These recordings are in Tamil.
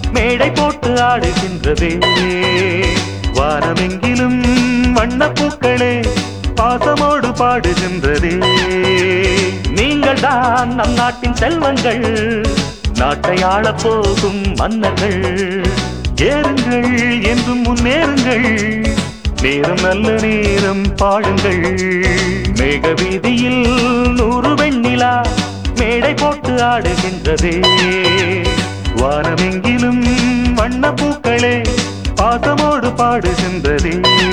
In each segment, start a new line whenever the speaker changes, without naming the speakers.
மேடை போட்டு ஆடுகின்றதே வானமெங்கிலும் வண்ணப்பூக்களே பாசமோடு பாடுகின்றதே நீங்கள் தான் நம் நாட்டின் செல்வங்கள் நாட்டை ஆளப் போகும் மன்னர்கள் ஏறுங்கள் என்றும் முன்னேறுங்கள் நேரம் நல்ல நேரம் பாடுங்கள் மேக வீதியில் நூறு வெண்ணிலா மேடை போட்டு ஆடுகின்றதே வானமெங்கிலும் வண்ணப்பூக்களே பாசமோடு பாடுகின்றதே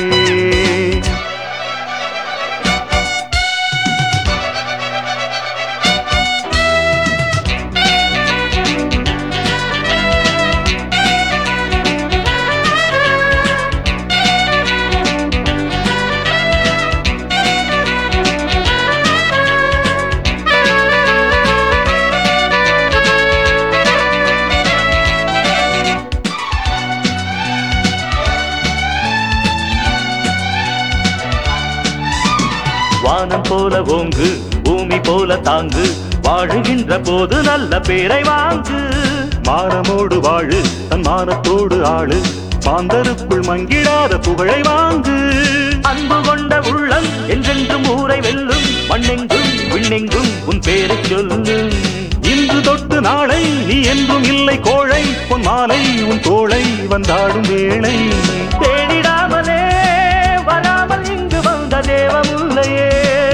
வானம் போல ஓங்கு பூமி போல தாங்கு வாழுகின்ற போது நல்ல பேரை வாங்கு மானமோடு வாழு தன் மானத்தோடு ஆளு மாந்தருக்குள் மங்கிடாத புகழை வாங்கு அன்பு கொண்ட உள்ளம் என்றென்றும் ஊரை வெல்லும் மண்ணெங்கும் விண்ணெங்கும் உன் பேரை சொல்லு இன்று தொட்டு நாளை நீ என்றும் இல்லை கோழை பொன் மாலை உன் தோளை வந்தாடும் வேளை தேடிடாமலே வராமல் இங்கு வந்த தேவமுல்லையே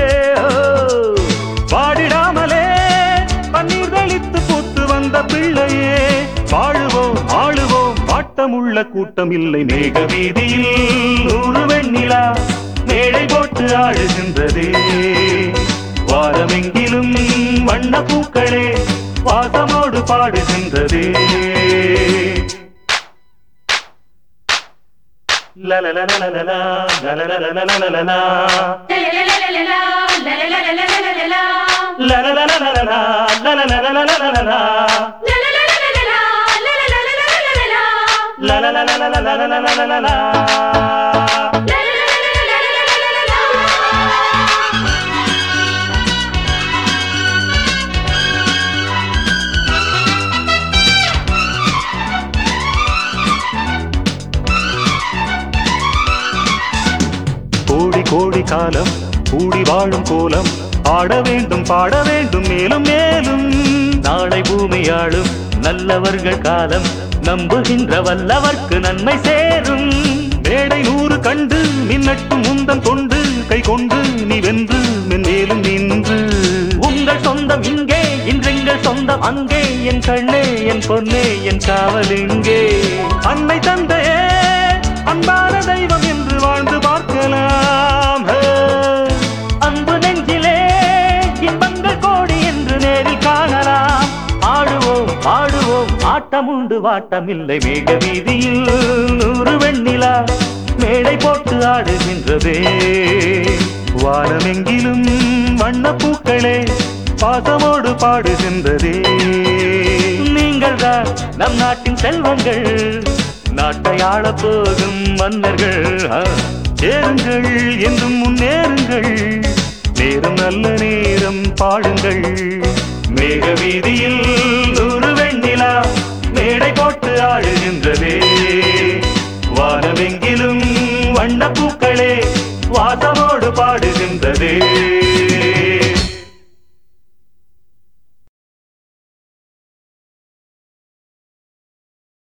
பாடிடாமலே பன்னீர் தெளித்து பூத்து வந்த பிள்ளையே வாழுவோம் ஆளுவோம் பாட்டமுள்ள கூட்டம் இல்லை மேக வீதியில் நூறு வெண்ணிலா மேடை போட்டு ஆடுகின்றதே வாரமெங்கிலும் வண்ண பூக்களே வாசமோடு பாடுகின்றதே லலலலலலலா, லலலலலலலலா, லலலலலலலா, லலலலலலலலா, லலலலலலலலலலா. கோடி கோடி காலம் கூடி வாழும் கோலம் ஆட வேண்டும் பாட வேண்டும் மேலும் மேலும் நாளை பூமியாளும் நல்லவர்கள் காலம் நம்புகின்ற வல்லவர்க்கு நன்மை சேரும் மேடை நூறு கண்டு மின்னட்டும் முந்தம் கொண்டு கை கொண்டு நீ வென்று மென்மேலும் நின்று உங்கள் சொந்தம் இங்கே இன்றெங்கள் சொந்தம் அங்கே என் கண்ணே என் பொன்னே என் காவல் இங்கே அன்னை தந்தையே அன்பான தெய்வம் என்று வாழ்ந்து பார்க்கலாம் ஹே. அன்பு நெஞ்சிலே இன்பங்கள் கோடி என்று நேரில் காணலாம் ஆடுவோம் பாடுவோம் ஆட்டம் உண்டு வாட்டமில்லை மேக வீதியில் நூறு வெண்ணிலா மேடை போட்டு ஆடுகின்றதே வானமெங்கிலும் வண்ணப்பூக்களே பாசமோடு பாடுகின்றதே நீங்கள் தான் நம் நாட்டின் செல்வங்கள் நாட்டை ஆளப் போகும் மன்னர்கள் ஆ, சேருங்கள் என்றும் முன்னேறுங்கள் நேரம் நல்ல நேரம் பாடுங்கள் மேக வீதியில் நூறு வெண்ணிலா மேடை போட்டு ஆடுகின்றதே வானமெங்கிலும் வண்ணப்பூக்களே வாசமோடு பாடுகின்றதே